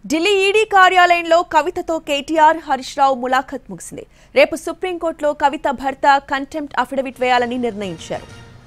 Delhi ED కార్యాలయంలో కవితతో కేటీఆర్ హరీష్ రావు ములాఖత్ ముగిసింది రేపు సుప్రీంకోర్టులో కవిత భర్త కంటెంప్ట్ అఫిడవిట్ వేయాలని నిర్ణయించారు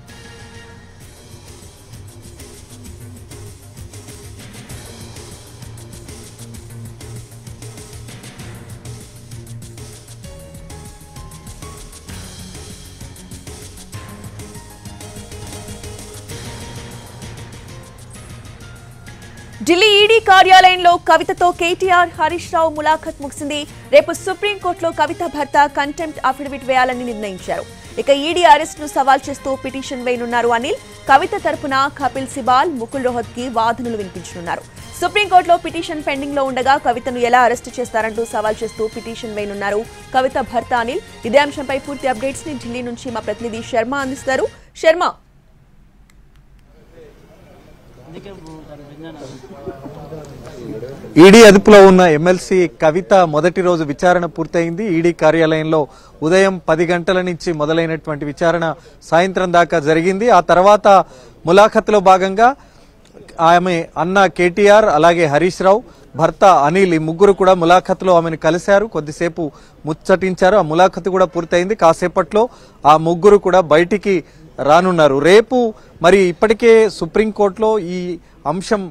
ఢిల్లీ ఈడీ కార్యాలయంలో కవితతో కేటీఆర్ హరీష్ రావు ములాఖత్ ముగిసింది రేపు సుప్రీంకోర్టులో కవిత భర్త కంటెంప్ట్ అఫిడవిట్ వేయాలని నిర్ణయించారు ఇక ఈడీ అరెస్టును సవాల్ చేస్తూ పిటిషన్ వేయనున్నారు అనిల్ కవిత తరపున కపిల్ సిబాల్ ముకుల్ రోహత్ కి వాదనలు వినిపించనున్నారు సుప్రీంకోర్టులో పిటిషన్ పెండింగ్ లో ఉండగా కవితను ఎలా అరెస్టు చేస్తారంటూ సవాల్ చేస్తూ పిటిషన్ వేయనున్నారు కవిత భర్త అనిల్ ఇదే అంశంపై పూర్తి అప్డేట్స్ ని ఢిల్లీ నుంచి మా ప్రతినిధి శర్మ అందిస్తారు శర్మ ఈడీ అదుపులో ఉన్న ఎమ్మెల్సీ కవిత మొదటి రోజు విచారణ పూర్తయింది ఈడీ కార్యాలయంలో ఉదయం పది గంటల నుంచి మొదలైనటువంటి విచారణ సాయంత్రం దాకా జరిగింది ఆ తర్వాత ములాఖత్లో భాగంగా ఆమె అన్న కేటీఆర్ అలాగే హరీష్ రావు భర్త అనిల్ ఈ ముగ్గురు కూడా ములాఖత్లో ఆమెను కలిశారు కొద్దిసేపు ముచ్చటించారు ఆ ములాఖత్ కూడా పూర్తయింది కాసేపట్లో ఆ ముగ్గురు కూడా బయటికి రానున్నారు రేపు మరి ఇప్పటికే సుప్రీంకోర్టులో ఈ అంశం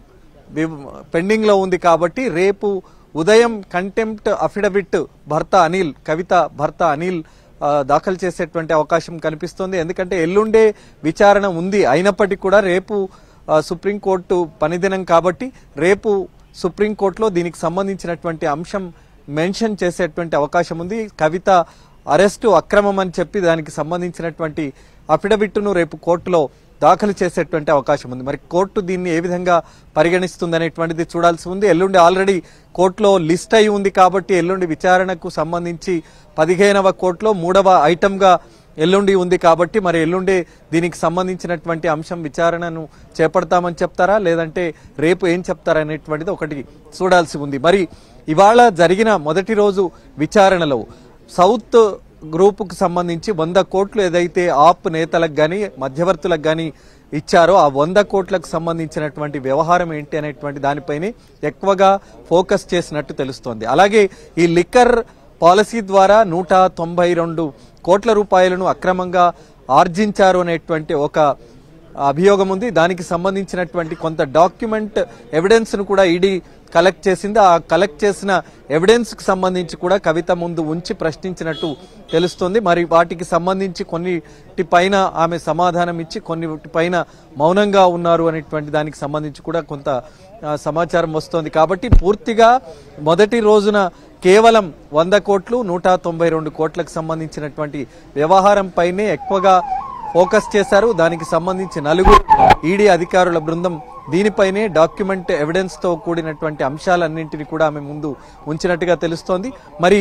పెండింగ్ లో ఉంది కాబట్టి రేపు ఉదయం కంటెంప్ట్ అఫిడవిట్ భర్త అనిల్ కవిత భర్త అనిల్ ఆ, దాఖలు చేసేటువంటి అవకాశం కనిపిస్తోంది ఎందుకంటే ఎల్లుండే విచారణ ఉంది అయినప్పటికీ కూడా రేపు ఆ, సుప్రీంకోర్టు పనిదినం కాబట్టి రేపు సుప్రీంకోర్టులో దీనికి సంబంధించినటువంటి అంశం మెన్షన్ చేసేటువంటి అవకాశం ఉంది కవిత అరెస్టు అక్రమం అని చెప్పి దానికి సంబంధించినటువంటి అఫిడవిట్ను రేపు కోర్టులో దాఖలు చేసేటువంటి అవకాశం ఉంది మరి కోర్టు దీన్ని ఏ విధంగా పరిగణిస్తుంది అనేటువంటిది చూడాల్సి ఉంది ఎల్లుండి ఆల్రెడీ కోర్టులో లిస్ట్ అయి ఉంది కాబట్టి ఎల్లుండి విచారణకు సంబంధించి పదిహేనవ కోర్టులో మూడవ ఐటమ్గా ఎల్లుండి ఉంది కాబట్టి మరి ఎల్లుండి దీనికి సంబంధించినటువంటి అంశం విచారణను చేపడతామని చెప్తారా లేదంటే రేపు ఏం చెప్తారా అనేటువంటిది ఒకటి చూడాల్సి ఉంది మరి ఇవాళ జరిగిన మొదటి రోజు విచారణలో సౌత్ గ్రూపుకు సంబంధించి వంద కోట్లు ఏదైతే ఆప్ నేతలకు కానీ మధ్యవర్తులకు కానీ ఇచ్చారో ఆ వంద కోట్లకు సంబంధించినటువంటి వ్యవహారం ఏంటి అనేటువంటి దానిపైనే ఎక్కువగా ఫోకస్ చేసినట్టు తెలుస్తోంది అలాగే ఈ లిక్కర్ పాలసీ ద్వారా నూట తొంభై రెండు కోట్ల రూపాయలను అక్రమంగా ఆర్జించారు అనేటువంటి ఒక అభియోగం ఉంది దానికి సంబంధించినటువంటి కొంత డాక్యుమెంట్ ఎవిడెన్స్ ను కూడా ఈడీ కలెక్ట్ చేసింది ఆ కలెక్ట్ చేసిన ఎవిడెన్స్ కు సంబంధించి కూడా కవిత ముందు ఉంచి ప్రశ్నించినట్టు తెలుస్తుంది మరి వాటికి సంబంధించి కొన్నిటి పైన ఆమె సమాధానం ఇచ్చి కొన్నిటి పైన మౌనంగా ఉన్నారు అనేటువంటి దానికి సంబంధించి కూడా కొంత ఆ, సమాచారం వస్తోంది కాబట్టి పూర్తిగా మొదటి రోజున కేవలం వంద కోట్లు నూట తొంభై రెండు కోట్లకు సంబంధించినటువంటి వ్యవహారం పైనే ఎక్కువగా ఫోకస్ చేశారు దానికి సంబంధించి నలుగురు ఈడీ అధికారుల బృందం దీనిపైనే డాక్యుమెంట్ ఎవిడెన్స్ తో కూడినటువంటి అంశాలన్నింటినీ కూడా ఆమె ముందు ఉంచినట్టుగా తెలుస్తోంది మరి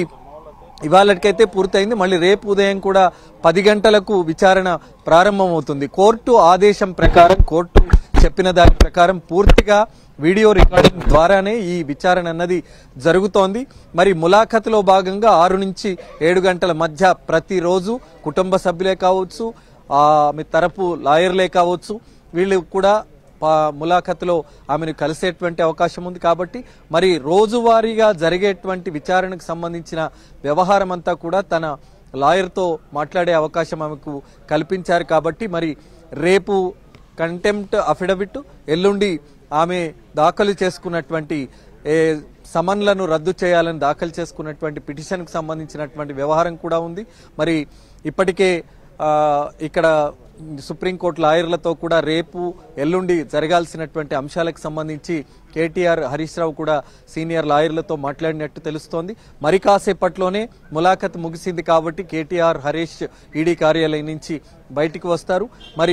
ఇవాళకైతే పూర్తయింది మళ్ళీ రేపు ఉదయం కూడా పది గంటలకు విచారణ ప్రారంభమవుతుంది కోర్టు ఆదేశం ప్రకారం కోర్టు చెప్పిన దాని ప్రకారం పూర్తిగా వీడియో రికార్డింగ్ ద్వారానే ఈ విచారణ అన్నది జరుగుతోంది మరి ములాఖతులో భాగంగా ఆరు నుంచి ఏడు గంటల మధ్య ప్రతిరోజు కుటుంబ సభ్యులే కావచ్చు ఆ, ఆమె తరపు లాయర్లే కావచ్చు వీళ్ళు కూడా పా- ములాఖతులో ఆమెను కలిసేటువంటి అవకాశం ఉంది కాబట్టి మరి రోజువారీగా జరిగేటువంటి విచారణకు సంబంధించిన వ్యవహారం అంతా కూడా తన లాయర్తో మాట్లాడే అవకాశం ఆమెకు కల్పించారు కాబట్టి మరి రేపు కంటెంప్ట్ అఫిడవిట్ ఎల్లుండి ఆమె దాఖలు చేసుకున్నటువంటి ఏ సమన్లను రద్దు చేయాలని దాఖలు చేసుకున్నటువంటి పిటిషన్కు సంబంధించినటువంటి వ్యవహారం కూడా ఉంది మరి ఇప్పటికే ఆ, ఇక్కడ సుప్రీంకోర్టు లాయర్లతో కూడా రేపు ఎల్లుండి జరగాల్సినటువంటి అంశాలకు సంబంధించి కేటీఆర్ హరీష్ రావు కూడా సీనియర్ లాయర్లతో మాట్లాడినట్టు తెలుస్తోంది మరి కాసేపట్లోనే ములాఖత్ ముగిసింది కాబట్టి కేటీఆర్ హరీష్ ఈడీ కార్యాలయం నుంచి బయటికి వస్తారు మరి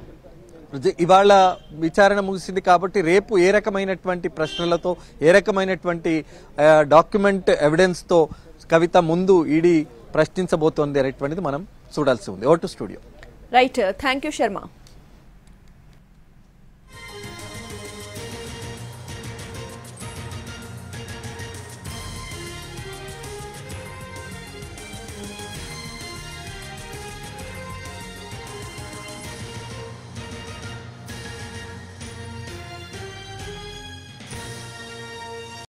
జ- ఇవాళ విచారణ ముగిసింది కాబట్టి రేపు ఏ రకమైనటువంటి ప్రశ్నలతో ఏ రకమైనటువంటి ఆ, డాక్యుమెంట్ ఎవిడెన్స్తో కవిత ముందు ఈడీ ప్రశ్నించబోతోంది అనేటువంటిది మనం చూడాల్సి ఉంది vote studio right thank you Sharma